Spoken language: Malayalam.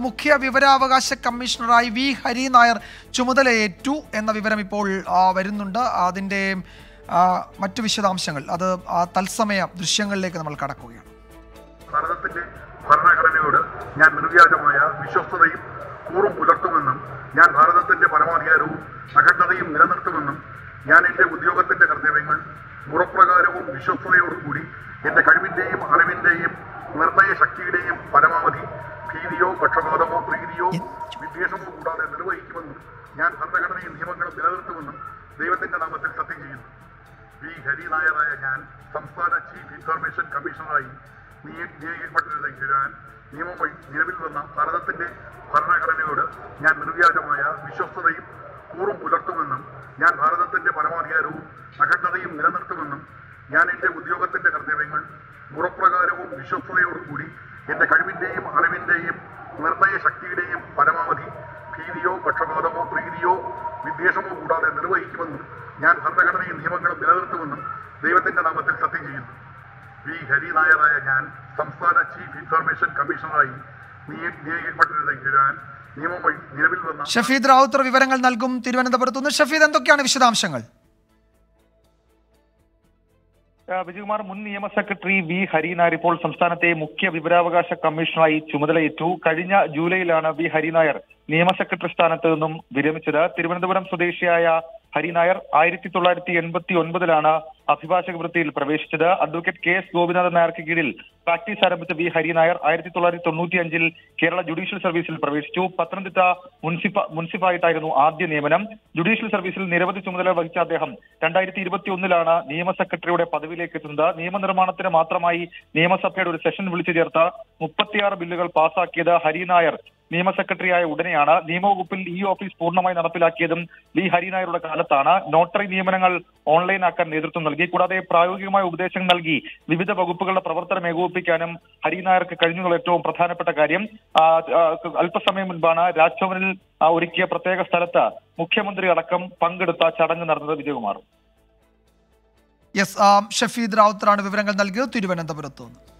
മുഖ്യ വിവരാവകാശ കമ്മീഷണറായി വി ഹരി നായർ ചുമതലയേറ്റു എന്ന വിവരം ഇപ്പോൾ ആ, വരുന്നുണ്ട് അതിൻ്റെ ആ, മറ്റു വിശദാംശങ്ങൾ അത് ആ തത്സമയ ദൃശ്യങ്ങളിലേക്ക് നമ്മൾ കടക്കുകയാണ് ഭാരതത്തിന്റെ ഭരണഘടനയോട് ഞാൻ നിർവ്യാജമായ വിശ്വസ്തതയും കൂറും പുലർത്തുമെന്നും ഞാൻ ഭാരതത്തിന്റെ പരമാധികാരവും അഖണ്ഡതയും നിലനിർത്തുമെന്നും ഞാൻ എന്റെ ഉദ്യോഗത്തിന്റെ കർത്തവ്യങ്ങൾ മുറപ്രകാരവും വിശ്വസ്തയോടും കൂടി എന്റെ കഴിവിന്റെയും അറിവിന്റെയും നിർണയ ശക്തിയുടെയും പരമാവധി ഭീതിയോ പക്ഷപാതമോ പ്രീതിയോ വിദ്വേഷമോ കൂടാതെ നിർവഹിക്കുമെന്നും ഞാൻ ഭരണഘടനയും നിയമങ്ങളും നിലനിർത്തുമെന്നും ദൈവത്തിന്റെ നാമത്തിൽ സത്യം ചെയ്യുന്നു വി ഹരി നായരായ ഞാൻ സംസ്ഥാന ചീഫ് ഇൻഫർമേഷൻ കമ്മീഷണറായി നിയ- നിയോഗിക്കപ്പെട്ടതിലേക്ക് ഞാൻ നിയമം വഴി നിലവിൽ വന്ന ഭാരതത്തിന്റെ ഭരണഘടനയോട് ഞാൻ നിർവ്യാജമായ വിശ്വസ്തതയും കൂറും പുലർത്തുമെന്നും ഞാൻ ഭാരതത്തിന്റെ പരമാധികാരവും അഖണ്ഡതയും നിലനിർത്തുമെന്നും ഞാൻ എന്റെ ഉദ്യോഗത്തിന്റെ കർത്തവ്യങ്ങൾ മുറപ്രകാരവും വിശ്വസ്തയോടും കൂടി എന്റെ കഴിവിന്റെയും അറിവിന്റെയും നിർണയ ശക്തിയുടെയും പരമാവധി ഭീതിയോ പക്ഷപാതമോ പ്രീതിയോ വിദ്വേഷമോ കൂടാതെ നിർവഹിക്കുമെന്നും ഞാൻ ഭരണഘടനയും നിയമങ്ങളും നിലനിർത്തുമെന്നും ദൈവത്തിന്റെ നാമത്തിൽ സത്യം ചെയ്യുന്നു വി ഹരി നായരായ ഞാൻ സംസ്ഥാന ചീഫ് ഇൻഫർമേഷൻ കമ്മീഷണറായി നിയ- നിയോഗിക്കപ്പെട്ടതിലേക്ക് ഞാൻ നിയമം വഴി നിലവിൽ വന്ന ഷഫീദ് റാവുത്തർ വിവരങ്ങൾ നൽകും തിരുവനന്തപുരത്ത് നിന്ന് ഷഫീദ് എന്തൊക്കെയാണ് വിശദാംശങ്ങൾ ആ, വിജയകുമാർ മുൻ നിയമ സെക്രട്ടറി വി ഹരിനായർ ഇപ്പോൾ സംസ്ഥാനത്തെ മുഖ്യ വിവരാവകാശ കമ്മീഷണറായി ചുമതലയേറ്റു കഴിഞ്ഞ ജൂലൈയിലാണ് വി ഹരിനായർ നിയമ സെക്രട്ടറി സ്ഥാനത്ത് നിന്നും വിരമിച്ചത് തിരുവനന്തപുരം സ്വദേശിയായ ഹരിനായർ ആയിരത്തി തൊള്ളായിരത്തി എൺപത്തി ഒൻപതിലാണ് അഭിഭാഷക വൃത്തിയിൽ പ്രവേശിച്ചത് അഡ്വക്കേറ്റ് കെ എസ് ഗോപിനാഥൻ നായർക്ക് കീഴിൽ പ്രാക്ടീസ് ആരംഭിച്ച വി ഹരിനായർ ആയിരത്തി തൊള്ളായിരത്തി തൊണ്ണൂറ്റി അഞ്ചിൽ കേരള ജുഡീഷ്യൽ സർവീസിൽ പ്രവേശിച്ചു പത്തനംതിട്ട മുൻസിപ്പ മുൻസിപ്പായിട്ടായിരുന്നു ആദ്യ നിയമനം ജുഡീഷ്യൽ സർവീസിൽ നിരവധി ചുമതല വഹിച്ച അദ്ദേഹം രണ്ടായിരത്തി ഇരുപത്തി ഒന്നിലാണ് നിയമ സെക്രട്ടറിയുടെ പദവിയിലേക്ക് എത്തുന്നത് നിയമനിർമ്മാണത്തിന് മാത്രമായി നിയമസഭയുടെ ഒരു സെഷൻ വിളിച്ചു ചേർത്ത് മുപ്പത്തിയാറ് ബില്ലുകൾ പാസാക്കിയത് ഹരിനായർ നിയമ സെക്രട്ടറിയായ ഉടനെയാണ് നിയമവകുപ്പിൽ ഈ ഓഫീസ് പൂർണ്ണമായി നടപ്പിലാക്കിയതും വി ഹരിനായരുടെ കാലത്താണ് നോട്ടറി നിയമനങ്ങൾ ഓൺലൈനാക്കാൻ നേതൃത്വം നൽകി കൂടാതെ പ്രായോഗികമായ ഉപദേശങ്ങൾ നൽകി വിവിധ വകുപ്പുകളുടെ പ്രവർത്തനം ഏകോപിപ്പിക്കാനും ഹരിനായർക്ക് കഴിഞ്ഞുള്ള ഏറ്റവും പ്രധാനപ്പെട്ട കാര്യം ആ, ആ, അല്പസമയം മുൻപാണ് രാജ്ഭവനിൽ ആ, ഒരുക്കിയ പ്രത്യേക സ്ഥലത്ത് മുഖ്യമന്ത്രി അടക്കം പങ്കെടുത്ത ചടങ്ങ് നടന്നത് വിജയകുമാർ യെസ് ഷഫീദ് റാവുത്തറാണ് വിവരങ്ങൾ നൽകിയത് തിരുവനന്തപുരത്ത് നിന്ന്